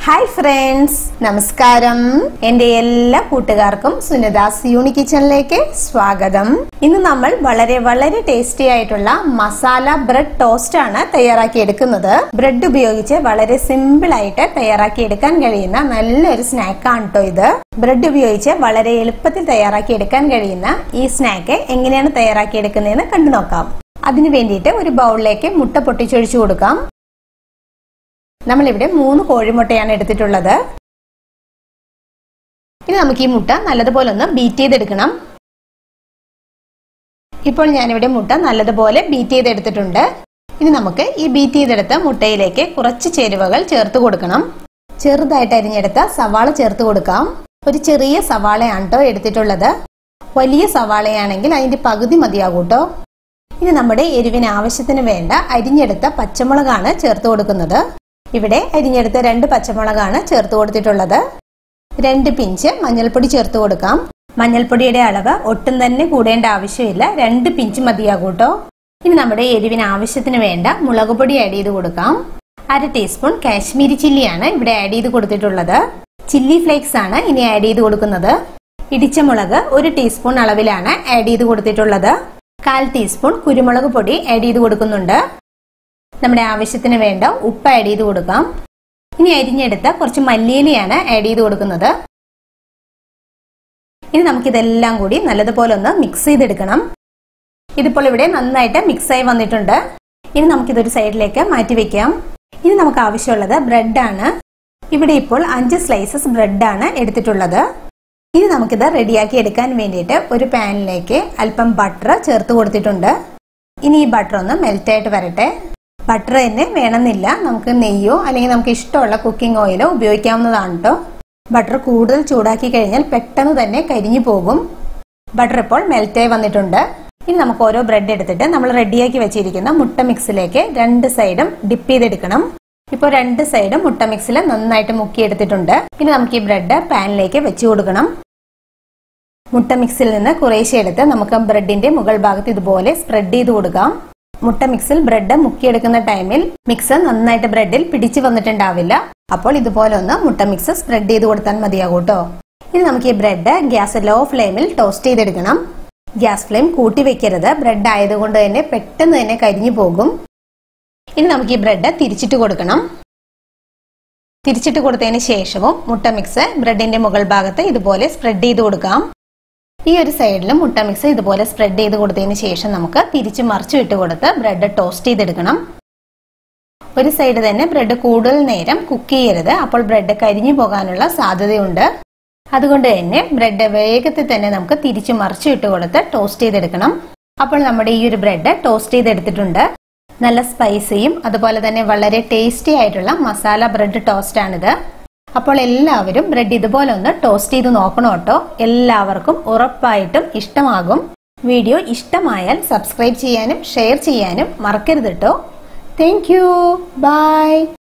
hi friends നമസ്കാരം എന്റെ എല്ലാ കൂട്ടുകാർക്കും സുനിദാസ് യൂണി കിച്ചണിലേക്ക് സ്വാഗതം ഇന്ന് നമ്മൾ വളരെ വളരെ ടേസ്റ്റി ആയിട്ടുള്ള മസാല ബ്രെഡ് ടോസ്റ്റ് ആണ് തയ്യാറാക്കി എടുക്കുന്നത് ബ്രെഡ് ഉപയോഗിച്ച് വളരെ സിമ്പിൾ ആയിട്ട് തയ്യാറാക്കി എടുക്കാൻ കഴിയുന്ന നല്ലൊരു സ്നാക്കാണ് കേട്ടോ ഇത് ബ്രെഡ് ഉപയോഗിച്ച് വളരെ എളുപ്പത്തിൽ തയ്യാറാക്കി എടുക്കാൻ കഴിയുന്ന ഈ സ്നാക്ക് എങ്ങനെയാണ് തയ്യാറാക്കി എടുക്കുന്നതെന്ന് കണ്ടു നോക്കാം അതിനു വേണ്ടിയിട്ട് ഒരു ബൗളിലേക്ക് മുട്ട പൊട്ടിച്ചൊഴിച്ചു കൊടുക്കാം നമ്മളിവിടെ മൂന്ന് കോഴിമുട്ടയാണ് എടുത്തിട്ടുള്ളത് ഇനി നമുക്ക് ഈ മുട്ട നല്ലതുപോലെ ഒന്ന് ബീറ്റ് ചെയ്തെടുക്കണം ഇപ്പോൾ ഞാനിവിടെ മുട്ട നല്ലതുപോലെ ബീറ്റ് ചെയ്തെടുത്തിട്ടുണ്ട് ഇനി നമുക്ക് ഈ ബീറ്റ് ചെയ്തെടുത്ത മുട്ടയിലേക്ക് കുറച്ച് ചേരുവകൾ ചേർത്ത് കൊടുക്കണം ചെറുതായിട്ട് അരിഞ്ഞെടുത്ത സവാള ചേർത്ത് കൊടുക്കാം ഒരു ചെറിയ സവാളയാണ് കേട്ടോ എടുത്തിട്ടുള്ളത് വലിയ സവാളയാണെങ്കിൽ അതിന്റെ പകുതി മതിയാകൂട്ടോ ഇനി നമ്മുടെ എരിവിന് ആവശ്യത്തിന് വേണ്ട അരിഞ്ഞെടുത്ത പച്ചമുളകാണ് ചേർത്ത് കൊടുക്കുന്നത് ഇവിടെ അരിഞ്ഞെടുത്ത രണ്ട് പച്ചമുളകാണ് ചേർത്ത് കൊടുത്തിട്ടുള്ളത് രണ്ട് പിഞ്ച് മഞ്ഞൾപ്പൊടി ചേർത്ത് കൊടുക്കാം മഞ്ഞൾപ്പൊടിയുടെ അളവ് ഒട്ടും തന്നെ കൂടേണ്ട ആവശ്യമില്ല രണ്ട് പിഞ്ച് മതിയാകൂട്ടോ ഇനി നമ്മുടെ എരിവിന് ആവശ്യത്തിന് വേണ്ട മുളക് പൊടി ആഡ് ചെയ്ത് കൊടുക്കാം അര ടീസ്പൂൺ കാശ്മീരി ചില്ലിയാണ് ഇവിടെ ആഡ് ചെയ്ത് കൊടുത്തിട്ടുള്ളത് ചില്ലി ഫ്ലേക്സ് ആണ് ഇനി ആഡ് ചെയ്ത് കൊടുക്കുന്നത് ഇടിച്ച മുളക് ഒരു ടീസ്പൂൺ അളവിലാണ് ആഡ് ചെയ്ത് കൊടുത്തിട്ടുള്ളത് കാൽ ടീസ്പൂൺ കുരുമുളക് പൊടി ആഡ് ചെയ്ത് കൊടുക്കുന്നുണ്ട് നമ്മുടെ ആവശ്യത്തിന് വേണ്ട ഉപ്പ് ആഡ് ചെയ്ത് കൊടുക്കാം ഇനി അരിഞ്ഞെടുത്ത കുറച്ച് മല്ലിയിലയാണ് ആഡ് ചെയ്ത് കൊടുക്കുന്നത് ഇനി നമുക്കിതെല്ലാം കൂടി നല്ലതുപോലെ ഒന്ന് മിക്സ് ചെയ്തെടുക്കണം ഇതിപ്പോൾ ഇവിടെ നന്നായിട്ട് മിക്സ് ആയി വന്നിട്ടുണ്ട് ഇനി നമുക്കിതൊരു സൈഡിലേക്ക് മാറ്റി വെക്കാം ഇനി നമുക്ക് ആവശ്യമുള്ളത് ബ്രെഡാണ് ഇവിടെ ഇപ്പോൾ അഞ്ച് സ്ലൈസസ് ബ്രെഡാണ് എടുത്തിട്ടുള്ളത് ഇനി നമുക്കിത് റെഡിയാക്കി എടുക്കാൻ വേണ്ടിയിട്ട് ഒരു പാനിലേക്ക് അല്പം ബട്ടർ ചേർത്ത് കൊടുത്തിട്ടുണ്ട് ഇനി ഈ ബട്ടർ ഒന്ന് മെൽറ്റായിട്ട് വരട്ടെ ബട്ടർ തന്നെ വേണമെന്നില്ല നമുക്ക് നെയ്യോ അല്ലെങ്കിൽ നമുക്ക് ഇഷ്ടമുള്ള കുക്കിംഗ് ഓയിലോ ഉപയോഗിക്കാവുന്നതാണ് കേട്ടോ ബട്ടർ കൂടുതൽ ചൂടാക്കി കഴിഞ്ഞാൽ പെട്ടെന്ന് തന്നെ കരിഞ്ഞു പോകും ബട്ടർ ഇപ്പോൾ മെൽറ്റായി വന്നിട്ടുണ്ട് ഇനി നമുക്ക് ഓരോ ബ്രെഡ് എടുത്തിട്ട് നമ്മൾ റെഡിയാക്കി വെച്ചിരിക്കുന്ന മുട്ട മിക്സിലേക്ക് രണ്ട് സൈഡും ഡിപ്പ് ചെയ്തെടുക്കണം ഇപ്പോൾ രണ്ട് സൈഡും മുട്ട മിക്സിൽ നന്നായിട്ട് മുക്കിയെടുത്തിട്ടുണ്ട് ഇനി നമുക്ക് ഈ ബ്രെഡ് പാനിലേക്ക് വെച്ചു കൊടുക്കണം മുട്ട മിക്സിൽ നിന്ന് കുറേശ്ശെ എടുത്ത് നമുക്ക് ബ്രെഡിന്റെ മുകൾ ഭാഗത്ത് ഇതുപോലെ സ്പ്രെഡ് ചെയ്ത് കൊടുക്കാം മുട്ട മിക്സിൽ ബ്രെഡ് മുക്കിയെടുക്കുന്ന ടൈമിൽ മിക്സ് നന്നായിട്ട് ബ്രെഡിൽ പിടിച്ചു വന്നിട്ടുണ്ടാവില്ല അപ്പോൾ ഇതുപോലെ ഒന്ന് മുട്ട മിക്സ് സ്പ്രെഡ് ചെയ്ത് കൊടുത്താൽ മതിയാകും കേട്ടോ ഇനി നമുക്ക് ഈ ബ്രെഡ് ഗ്യാസ് ലോ ഫ്ലെയിമിൽ ടോസ്റ്റ് ചെയ്തെടുക്കണം ഗ്യാസ് ഫ്ലെയിം കൂട്ടി വെക്കരുത് ബ്രെഡ് ആയതുകൊണ്ട് തന്നെ പെട്ടെന്ന് തന്നെ കരിഞ്ഞു പോകും ഇനി നമുക്ക് ഈ ബ്രെഡ് തിരിച്ചിട്ട് കൊടുക്കണം തിരിച്ചിട്ട് കൊടുത്തതിന് ശേഷവും മുട്ട മിക്സ് ബ്രെഡിന്റെ മുകൾ ഭാഗത്ത് ഇതുപോലെ സ്പ്രെഡ് ചെയ്ത് കൊടുക്കാം ഈ ഒരു സൈഡിലും മുട്ട മിക്സ് ഇതുപോലെ സ്പ്രെഡ് ചെയ്ത് കൊടുത്തതിന് ശേഷം നമുക്ക് തിരിച്ച് മറിച്ചു ഇട്ട് കൊടുത്ത് ബ്രെഡ് ടോസ്റ്റ് ചെയ്തെടുക്കണം ഒരു സൈഡ് തന്നെ ബ്രെഡ് കൂടുതൽ നേരം കുക്ക് ചെയ്യരുത് അപ്പോൾ ബ്രെഡ് കരിഞ്ഞു പോകാനുള്ള സാധ്യതയുണ്ട് അതുകൊണ്ട് തന്നെ ബ്രെഡ് വേഗത്തിൽ തന്നെ നമുക്ക് തിരിച്ച് മറിച്ചു ഇട്ട് കൊടുത്ത് ടോസ്റ്റ് ചെയ്തെടുക്കണം അപ്പോൾ നമ്മുടെ ഈ ഒരു ബ്രെഡ് ടോസ്റ്റ് ചെയ്തെടുത്തിട്ടുണ്ട് നല്ല സ്പൈസിയും അതുപോലെ തന്നെ വളരെ ടേസ്റ്റി ആയിട്ടുള്ള മസാല ബ്രെഡ് ടോസ്റ്റ് ആണിത് അപ്പോൾ എല്ലാവരും ബ്രെഡ് ഇതുപോലെ ഒന്ന് ടോസ്റ്റ് ചെയ്ത് നോക്കണം കേട്ടോ എല്ലാവർക്കും ഉറപ്പായിട്ടും ഇഷ്ടമാകും വീഡിയോ ഇഷ്ടമായാൽ സബ്സ്ക്രൈബ് ചെയ്യാനും ഷെയർ ചെയ്യാനും മറക്കരുത് കേട്ടോ താങ്ക് യു ബൈ